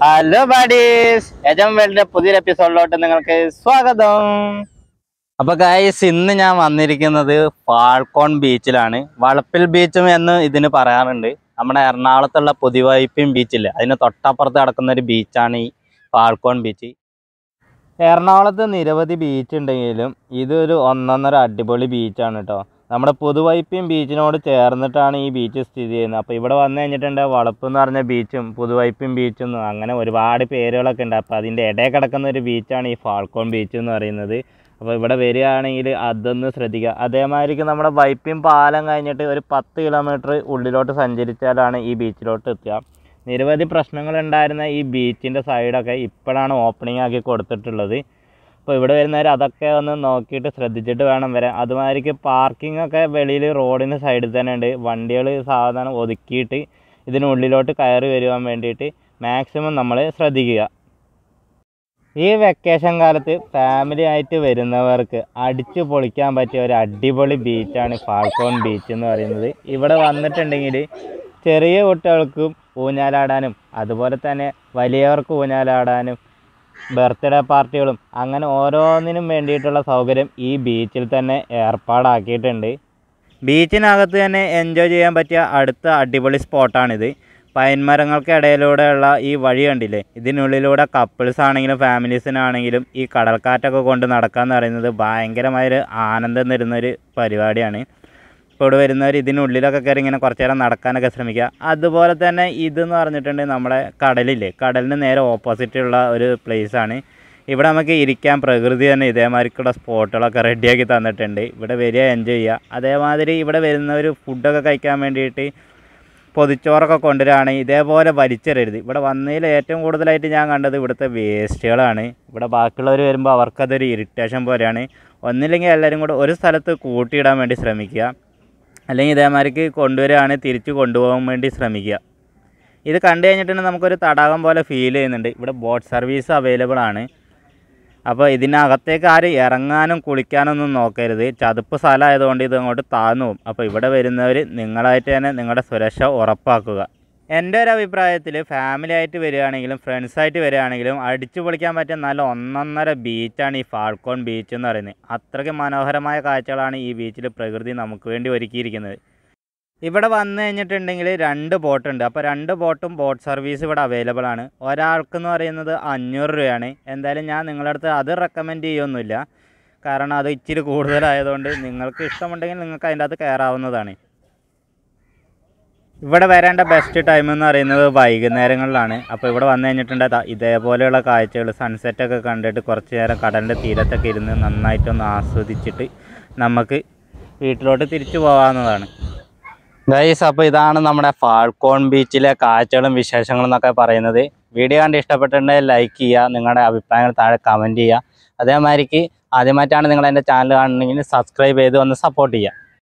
hello buddies യജം വേൾഡിന്റെ പുതിയൊരു എപ്പിസോഡിലോട്ട് നിങ്ങൾക്ക് സ്വാഗതം അപ്പൊ ഗൈസ് ഇന്ന് ഞാൻ വന്നിരിക്കുന്നത് ഫാൾക്കോൺ ബീച്ചിലാണ് വളപ്പിൽ ബീച്ചും എന്ന് ഇതിന് പറയാറുണ്ട് നമ്മുടെ എറണാകുളത്തുള്ള പുതുവൈപ്പിൻ ബീച്ചില്ലേ അതിന് തൊട്ടപ്പുറത്ത് കിടക്കുന്ന ഒരു ബീച്ചാണ് ഈ ഫാൾക്കോൺ ബീച്ച് എറണാകുളത്ത് നിരവധി ബീച്ച് ഉണ്ടെങ്കിലും ഇതൊരു ഒന്നൊന്നര അടിപൊളി ബീച്ചാണ് കേട്ടോ നമ്മുടെ പുതുവൈപ്പിൻ ബീച്ചിനോട് ചേർന്നിട്ടാണ് ഈ ബീച്ച് സ്ഥിതി ചെയ്യുന്നത് അപ്പോൾ ഇവിടെ വന്നു കഴിഞ്ഞിട്ടുണ്ട് വളപ്പ് എന്ന് പറഞ്ഞ ബീച്ചും പുതുവൈപ്പിൻ ബീച്ചും എന്നും അങ്ങനെ ഒരുപാട് പേരുകളൊക്കെ ഉണ്ട് അപ്പോൾ അതിൻ്റെ ഇടയിൽ കിടക്കുന്ന ഒരു ബീച്ചാണ് ഈ ഫാൾക്കോൺ ബീച്ച് എന്ന് പറയുന്നത് അപ്പോൾ ഇവിടെ വരികയാണെങ്കിൽ അതൊന്ന് ശ്രദ്ധിക്കുക അതേമാതിരിക്ക് നമ്മുടെ വൈപ്പിൻ പാലം കഴിഞ്ഞിട്ട് ഒരു പത്ത് കിലോമീറ്റർ ഉള്ളിലോട്ട് സഞ്ചരിച്ചാലാണ് ഈ ബീച്ചിലോട്ട് എത്തുക നിരവധി പ്രശ്നങ്ങൾ ഉണ്ടായിരുന്ന ഈ ബീച്ചിൻ്റെ സൈഡൊക്കെ ഇപ്പോഴാണ് ഓപ്പണിംഗ് ആക്കി കൊടുത്തിട്ടുള്ളത് അപ്പോൾ ഇവിടെ വരുന്നവർ അതൊക്കെ ഒന്ന് നോക്കിയിട്ട് ശ്രദ്ധിച്ചിട്ട് വേണം വരാൻ അതുമാതിരിക്ക് പാർക്കിംഗ് ഒക്കെ വെളിയിൽ റോഡിന് സൈഡിൽ തന്നെ ഉണ്ട് വണ്ടികൾ സാധാരണ ഒതുക്കിയിട്ട് ഇതിനുള്ളിലോട്ട് കയറി വരുവാൻ വേണ്ടിയിട്ട് മാക്സിമം നമ്മൾ ശ്രദ്ധിക്കുക ഈ വെക്കേഷൻ കാലത്ത് ഫാമിലി ആയിട്ട് വരുന്നവർക്ക് അടിച്ചു പൊളിക്കാൻ പറ്റിയ ഒരു അടിപൊളി ബീച്ചാണ് ഫാൽക്കോൺ ബീച്ച് എന്ന് പറയുന്നത് ഇവിടെ വന്നിട്ടുണ്ടെങ്കിൽ ചെറിയ കുട്ടികൾക്കും ഊഞ്ഞാലാടാനും അതുപോലെ തന്നെ വലിയവർക്ക് ഊഞ്ഞാലാടാനും ബർത്ത്ഡേ പാർട്ടികളും അങ്ങനെ ഓരോന്നിനും വേണ്ടിയിട്ടുള്ള സൗകര്യം ഈ ബീച്ചിൽ തന്നെ ഏർപ്പാടാക്കിയിട്ടുണ്ട് ബീച്ചിനകത്ത് തന്നെ എൻജോയ് ചെയ്യാൻ പറ്റിയ അടുത്ത അടിപൊളി സ്പോട്ടാണിത് പൈൻമരങ്ങൾക്കിടയിലൂടെയുള്ള ഈ വഴി കണ്ടില്ലേ ഇതിനുള്ളിലൂടെ കപ്പിൾസ് ആണെങ്കിലും ഫാമിലീസിനാണെങ്കിലും ഈ കടൽക്കാറ്റൊക്കെ കൊണ്ട് നടക്കാന്ന് പറയുന്നത് ഭയങ്കരമായൊരു ആനന്ദം തരുന്നൊരു പരിപാടിയാണ് ഇപ്പോൾ ഇവിടെ വരുന്നവർ ഇതിനുള്ളിലൊക്കെ കയറി ഇങ്ങനെ കുറച്ച് നേരം നടക്കാനൊക്കെ ശ്രമിക്കുക അതുപോലെ തന്നെ ഇതെന്ന് പറഞ്ഞിട്ടുണ്ടെങ്കിൽ നമ്മുടെ കടലില്ലേ കടലിന് നേരെ ഓപ്പോസിറ്റുള്ള ഒരു place ആണ് ഇവിടെ നമുക്ക് ഇരിക്കാൻ പ്രകൃതി തന്നെ ഇതേമാതിരിക്കുള്ള സ്പോട്ടുകളൊക്കെ റെഡിയാക്കി തന്നിട്ടുണ്ട് ഇവിടെ വരിക എൻജോയ് ചെയ്യുക അതേമാതിരി ഇവിടെ വരുന്നവർ ഫുഡൊക്കെ കഴിക്കാൻ വേണ്ടിയിട്ട് പൊതിച്ചോറൊക്കെ കൊണ്ടുവരികയാണെങ്കിൽ ഇതേപോലെ വലിച്ചെറിയരുത് ഇവിടെ വന്നതിൽ ഏറ്റവും കൂടുതലായിട്ട് ഞാൻ കണ്ടത് ഇവിടുത്തെ വേസ്റ്റുകളാണ് ഇവിടെ ബാക്കിയുള്ളവർ വരുമ്പോൾ അവർക്കതൊരു ഇറിറ്റേഷൻ പോലെയാണ് ഒന്നില്ലെങ്കിൽ എല്ലാവരും കൂടെ ഒരു സ്ഥലത്ത് കൂട്ടിയിടാൻ വേണ്ടി ശ്രമിക്കുക അല്ലെങ്കിൽ ഇതേമാതിരിക്ക് കൊണ്ടുവരികയാണെങ്കിൽ തിരിച്ച് കൊണ്ടുപോകാൻ വേണ്ടി ശ്രമിക്കുക ഇത് കണ്ടു കഴിഞ്ഞിട്ടുണ്ടെങ്കിൽ നമുക്കൊരു തടാകം പോലെ ഫീൽ ചെയ്യുന്നുണ്ട് ഇവിടെ ബോട്ട് സർവീസ് അവൈലബിൾ ആണ് അപ്പോൾ ഇതിനകത്തേക്ക് ആരും ഇറങ്ങാനും കുളിക്കാനൊന്നും നോക്കരുത് ചതുപ്പ് സ്ഥലമായതുകൊണ്ട് ഇത് അങ്ങോട്ട് താഴ്ന്നു പോകും അപ്പോൾ ഇവിടെ വരുന്നവർ നിങ്ങളായിട്ട് തന്നെ നിങ്ങളുടെ സുരക്ഷ ഉറപ്പാക്കുക എൻ്റെ ഒരു അഭിപ്രായത്തിൽ ഫാമിലി ആയിട്ട് വരികയാണെങ്കിലും ഫ്രണ്ട്സായിട്ട് വരികയാണെങ്കിലും അടിച്ചു പൊളിക്കാൻ പറ്റിയ നല്ല ഒന്നൊന്നര ബീച്ചാണ് ഈ ഫാൾക്കോൺ ബീച്ച് എന്ന് പറയുന്നത് അത്രയ്ക്ക് മനോഹരമായ കാഴ്ചകളാണ് ഈ ബീച്ചിൽ പ്രകൃതി നമുക്ക് വേണ്ടി ഒരുക്കിയിരിക്കുന്നത് ഇവിടെ വന്നു കഴിഞ്ഞിട്ടുണ്ടെങ്കിൽ രണ്ട് ബോട്ടുണ്ട് അപ്പോൾ രണ്ട് ബോട്ടും ബോട്ട് സർവീസ് ഇവിടെ അവൈലബിൾ ആണ് ഒരാൾക്കെന്ന് പറയുന്നത് അഞ്ഞൂറ് രൂപയാണ് എന്തായാലും ഞാൻ നിങ്ങളുടെ അടുത്ത് അത് റെക്കമെൻഡ് ചെയ്യൊന്നുമില്ല കാരണം അത് ഇച്ചിരി കൂടുതലായതുകൊണ്ട് നിങ്ങൾക്ക് ഇഷ്ടമുണ്ടെങ്കിൽ നിങ്ങൾക്ക് അതിൻ്റെ അകത്ത് കയറാവുന്നതാണ് ഇവിടെ വരേണ്ട ബെസ്റ്റ് ടൈം എന്ന് പറയുന്നത് വൈകുന്നേരങ്ങളിലാണ് അപ്പോൾ ഇവിടെ വന്നു കഴിഞ്ഞിട്ടുണ്ട് ദാ ഇതേപോലെയുള്ള കാഴ്ചകൾ സൺസെറ്റൊക്കെ കണ്ടിട്ട് കുറച്ച് നേരം കടലിൻ്റെ തീരത്തൊക്കെ ഇരുന്ന് നന്നായിട്ടൊന്ന് ആസ്വദിച്ചിട്ട് നമുക്ക് വീട്ടിലോട്ട് തിരിച്ചു പോകാവുന്നതാണ് ഗൈസ് അപ്പോൾ ഇതാണ് നമ്മുടെ ഫാൾക്കോൺ ബീച്ചിലെ കാഴ്ചകളും വിശേഷങ്ങളും എന്നൊക്കെ പറയുന്നത് വീഡിയോ കണ്ട് ഇഷ്ടപ്പെട്ടിട്ടുണ്ടെങ്കിൽ ലൈക്ക് ചെയ്യുക നിങ്ങളുടെ അഭിപ്രായങ്ങൾ താഴെ കമൻറ്റ് ചെയ്യുക അതേമാതിരിക്ക് ആദ്യമായിട്ടാണ് നിങ്ങൾ എൻ്റെ ചാനൽ കാണുന്നെങ്കിൽ സബ്സ്ക്രൈബ് ചെയ്ത് ഒന്ന് സപ്പോർട്ട് ചെയ്യുക